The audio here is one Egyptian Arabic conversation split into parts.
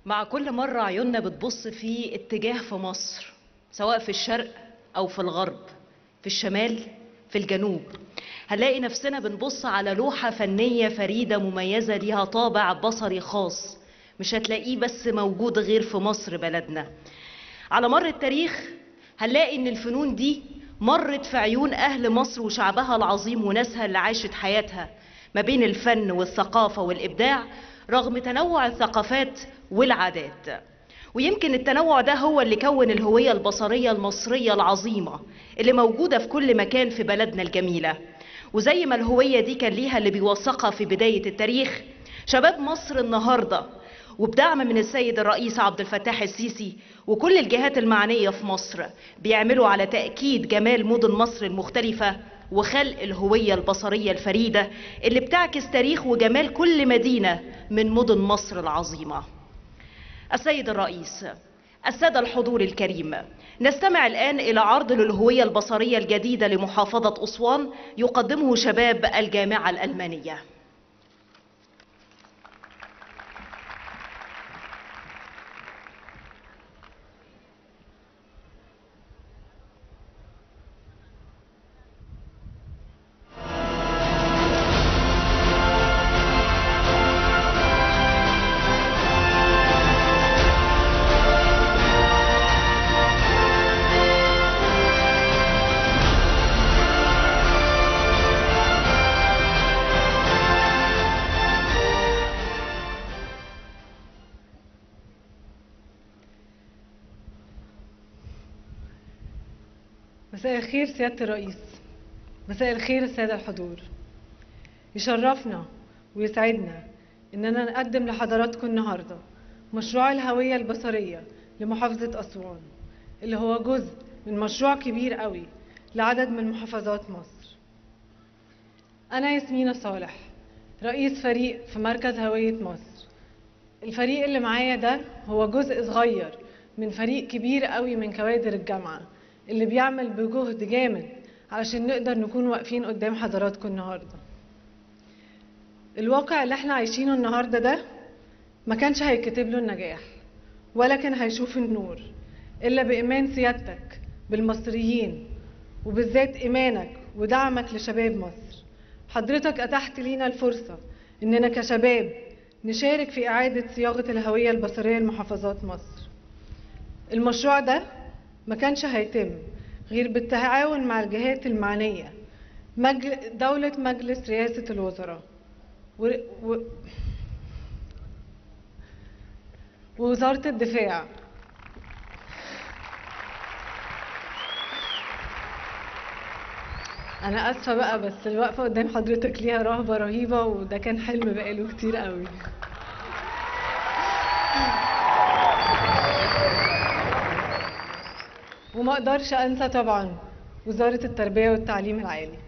مع كل مرة عيوننا بتبص في اتجاه في مصر سواء في الشرق أو في الغرب في الشمال في الجنوب هنلاقي نفسنا بنبص على لوحة فنية فريدة مميزة ليها طابع بصري خاص مش هتلاقيه بس موجود غير في مصر بلدنا على مر التاريخ هنلاقي ان الفنون دي مرت في عيون اهل مصر وشعبها العظيم وناسها اللي عاشت حياتها ما بين الفن والثقافة والابداع رغم تنوع الثقافات والعادات ويمكن التنوع ده هو اللي كون الهوية البصرية المصرية العظيمة اللي موجودة في كل مكان في بلدنا الجميلة وزي ما الهوية دي كان ليها اللي بيوثقها في بداية التاريخ شباب مصر النهاردة وبدعم من السيد الرئيس عبد الفتاح السيسي وكل الجهات المعنية في مصر بيعملوا على تأكيد جمال مدن مصر المختلفة وخلق الهوية البصرية الفريدة اللي بتعكس تاريخ وجمال كل مدينة من مدن مصر العظيمة السيد الرئيس السادة الحضور الكريم نستمع الآن إلى عرض للهوية البصرية الجديدة لمحافظة أسوان يقدمه شباب الجامعة الألمانية مساء الخير سيادة الرئيس مساء الخير السادة الحضور يشرفنا ويسعدنا إننا نقدم لحضراتكم النهاردة مشروع الهوية البصرية لمحافظة أسوان اللي هو جزء من مشروع كبير قوي لعدد من محافظات مصر أنا ياسمينة صالح رئيس فريق في مركز هوية مصر الفريق اللي معايا ده هو جزء صغير من فريق كبير قوي من كوادر الجامعة اللي بيعمل بجهد جامد علشان نقدر نكون واقفين قدام حضراتكم النهارده الواقع اللي احنا عايشينه النهارده ده ما كانش هيكتب له النجاح ولا كان هيشوف النور الا بايمان سيادتك بالمصريين وبالذات ايمانك ودعمك لشباب مصر حضرتك اتحت لينا الفرصه اننا كشباب نشارك في اعاده صياغه الهويه البصريه لمحافظات مصر المشروع ده ما كانش هيتم غير بالتعاون مع الجهات المعنية مجل... دولة مجلس رئاسة الوزراء و... و... ووزارة الدفاع أنا آسفة بقى بس الوقفة قدام حضرتك ليها رهبة رهيبة وده كان حلم بقاله كتير قوي وما اقدرش انسى طبعا وزارة التربية والتعليم العالي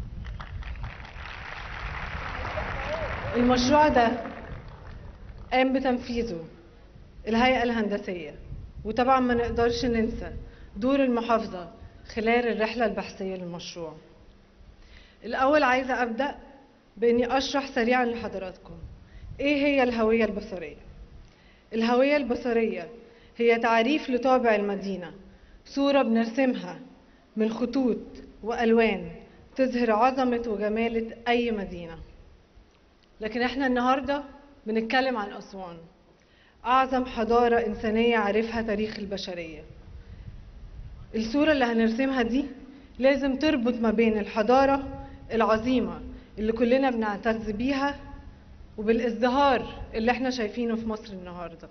المشروع ده قام بتنفيذه الهيئة الهندسية وطبعا ما نقدرش ننسى دور المحافظة خلال الرحلة البحثية للمشروع الأول عايزة أبدأ بإني أشرح سريعا لحضراتكم إيه هي الهوية البصرية الهوية البصرية هي تعريف لطابع المدينة صورة بنرسمها من خطوط وألوان تظهر عظمة وجمالة أي مدينة لكن احنا النهاردة بنتكلم عن أسوان أعظم حضارة إنسانية عرفها تاريخ البشرية الصورة اللي هنرسمها دي لازم تربط ما بين الحضارة العظيمة اللي كلنا بنعتز بيها وبالازدهار اللي احنا شايفينه في مصر النهارده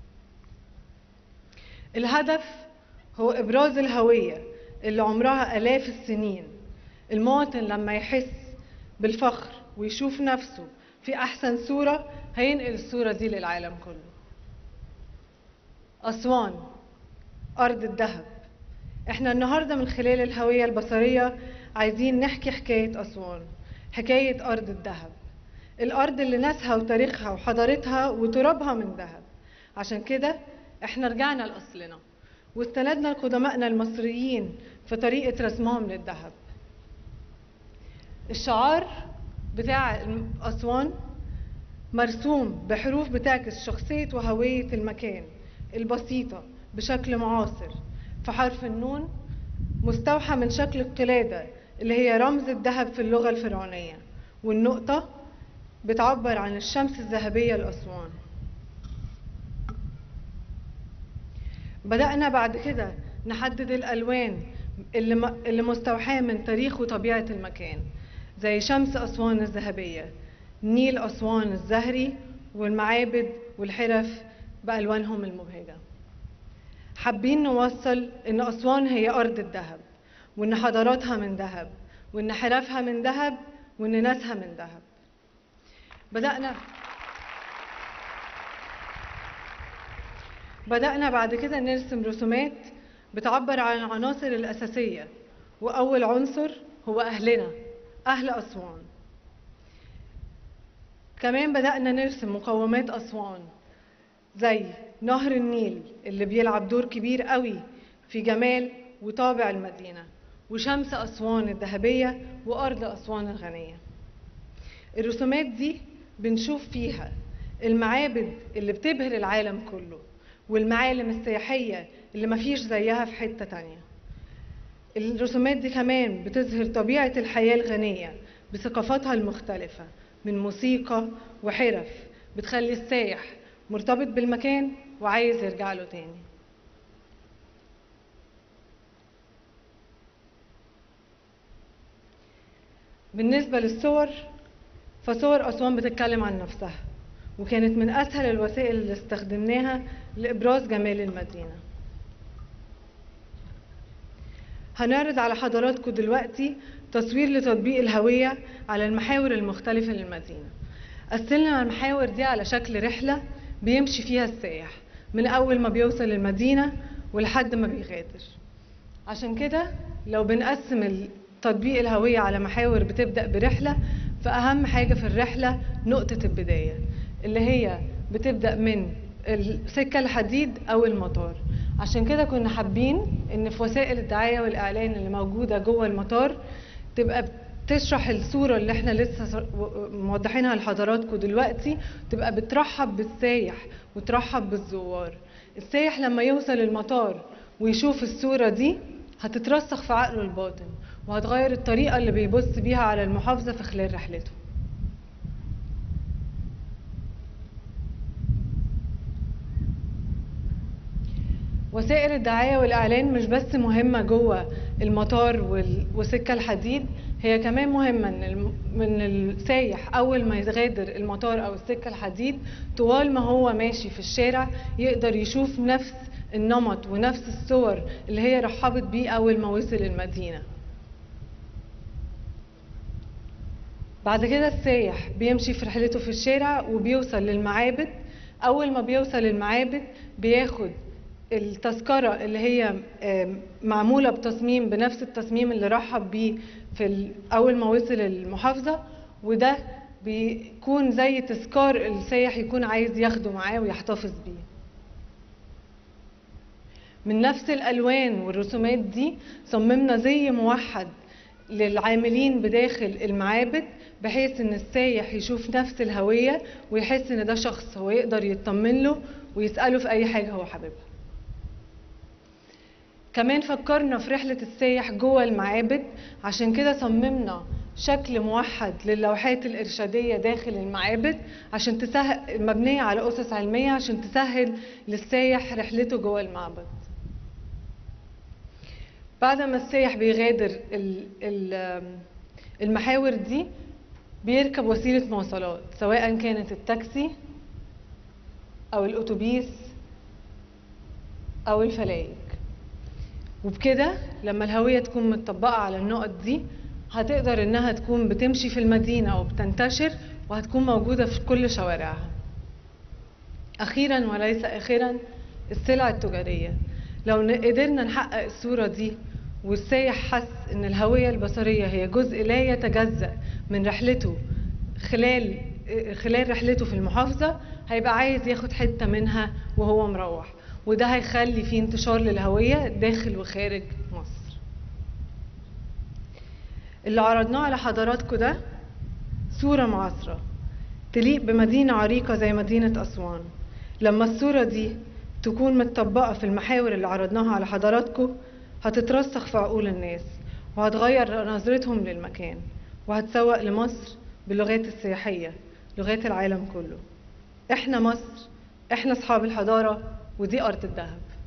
الهدف هو إبراز الهوية اللي عمرها آلاف السنين المواطن لما يحس بالفخر ويشوف نفسه في أحسن صورة هينقل الصورة دي للعالم كله أسوان أرض الذهب احنا النهاردة من خلال الهوية البصرية عايزين نحكي حكاية أسوان حكاية أرض الذهب الأرض اللي ناسها وتاريخها وحضارتها وترابها من ذهب عشان كده احنا رجعنا لأصلنا واستندنا لقدمائنا المصريين في طريقة رسمهم للذهب الشعار بتاع أسوان مرسوم بحروف بتعكس شخصية وهوية المكان البسيطة بشكل معاصر في حرف النون مستوحى من شكل القلادة اللي هي رمز الذهب في اللغة الفرعونية والنقطة بتعبر عن الشمس الذهبية لأسوان بدأنا بعد كده نحدد الألوان اللي, م... اللي مستوحاة من تاريخ وطبيعة المكان زي شمس أسوان الذهبية نيل أسوان الزهري والمعابد والحرف بألوانهم المبهجة حابين نوصل إن أسوان هي أرض الذهب وإن حضاراتها من ذهب وإن حرفها من ذهب وإن ناسها من ذهب بدأنا بدأنا بعد كده نرسم رسومات بتعبر عن العناصر الأساسية وأول عنصر هو أهلنا أهل أسوان كمان بدأنا نرسم مقومات أسوان زي نهر النيل اللي بيلعب دور كبير قوي في جمال وطابع المدينة وشمس أسوان الذهبية وأرض أسوان الغنية الرسومات دي بنشوف فيها المعابد اللي بتبهر العالم كله والمعالم السياحية اللي مفيش زيها في حتة تانية الرسومات دي كمان بتظهر طبيعة الحياة الغنية بثقافاتها المختلفة من موسيقى وحرف بتخلي السايح مرتبط بالمكان وعايز يرجع له تاني بالنسبة للصور فصور أسوان بتتكلم عن نفسها وكانت من أسهل الوسائل اللي استخدمناها لإبراز جمال المدينة هنعرض على حضراتكم دلوقتي تصوير لتطبيق الهوية على المحاور المختلفة للمدينة قسمنا المحاور دي على شكل رحلة بيمشي فيها السائح من أول ما بيوصل المدينة ولحد ما بيغادر عشان كده لو بنقسم تطبيق الهوية على محاور بتبدأ برحلة فأهم حاجة في الرحلة نقطة البداية اللي هي بتبدأ من السكة الحديد أو المطار عشان كده كنا حابين إن في وسائل الدعاية والإعلان اللي موجودة جوه المطار تبقى تشرح الصورة اللي احنا لسه موضحينها لحضراتكم دلوقتي تبقى بترحب بالسايح وترحب بالزوار السايح لما يوصل المطار ويشوف الصورة دي هتترسخ في عقله الباطن وهتغير الطريقة اللي بيبص بيها على المحافظة في خلال رحلته وسائل الدعاية والإعلان مش بس مهمة جوه المطار وسكة الحديد هي كمان مهمة إن من السايح أول ما يغادر المطار أو السكة الحديد طوال ما هو ماشي في الشارع يقدر يشوف نفس النمط ونفس الصور اللي هي رحبت بيه أول ما وصل المدينة بعد كده السايح بيمشي في رحلته في الشارع وبيوصل للمعابد أول ما بيوصل المعابد بياخد التذكرة اللي هي معمولة بتصميم بنفس التصميم اللي رحب بيه في أول ما وصل المحافظة وده بيكون زي تذكار السايح يكون عايز ياخده معاه ويحتفظ بيه من نفس الألوان والرسومات دي صممنا زي موحد للعاملين بداخل المعابد بحيث ان السايح يشوف نفس الهوية ويحس ان ده شخص هو يقدر يطمن له ويسأله في اي حاجة هو حاببها كمان فكرنا في رحلة السايح جوه المعابد عشان كده صممنا شكل موحد للوحات الإرشادية داخل المعابد عشان تسهل مبنية على أسس علمية عشان تسهل للسايح رحلته جوه المعبد بعد ما السايح بيغادر المحاور دي بيركب وسيلة مواصلات سواء كانت التاكسي أو الأتوبيس أو الفلايك وبكده لما الهوية تكون متطبقة على النقط دي هتقدر إنها تكون بتمشي في المدينة وبتنتشر وهتكون موجودة في كل شوارعها أخيرا وليس آخرا السلع التجارية لو قدرنا نحقق الصورة دي والسايح حس ان الهوية البصرية هي جزء لا يتجزأ من رحلته خلال خلال رحلته في المحافظة هيبقى عايز ياخد حتة منها وهو مروح وده هيخلي فيه انتشار للهوية داخل وخارج مصر اللي عرضناه على حضراتكم ده صورة معاصرة تليق بمدينة عريقة زي مدينة أسوان لما الصورة دي تكون متطبقة في المحاور اللي عرضناها على حضراتكم هتترسخ في عقول الناس وهتغير نظرتهم للمكان وهتسوق لمصر باللغات السياحية لغات العالم كله احنا مصر احنا اصحاب الحضارة ودي ارض الذهب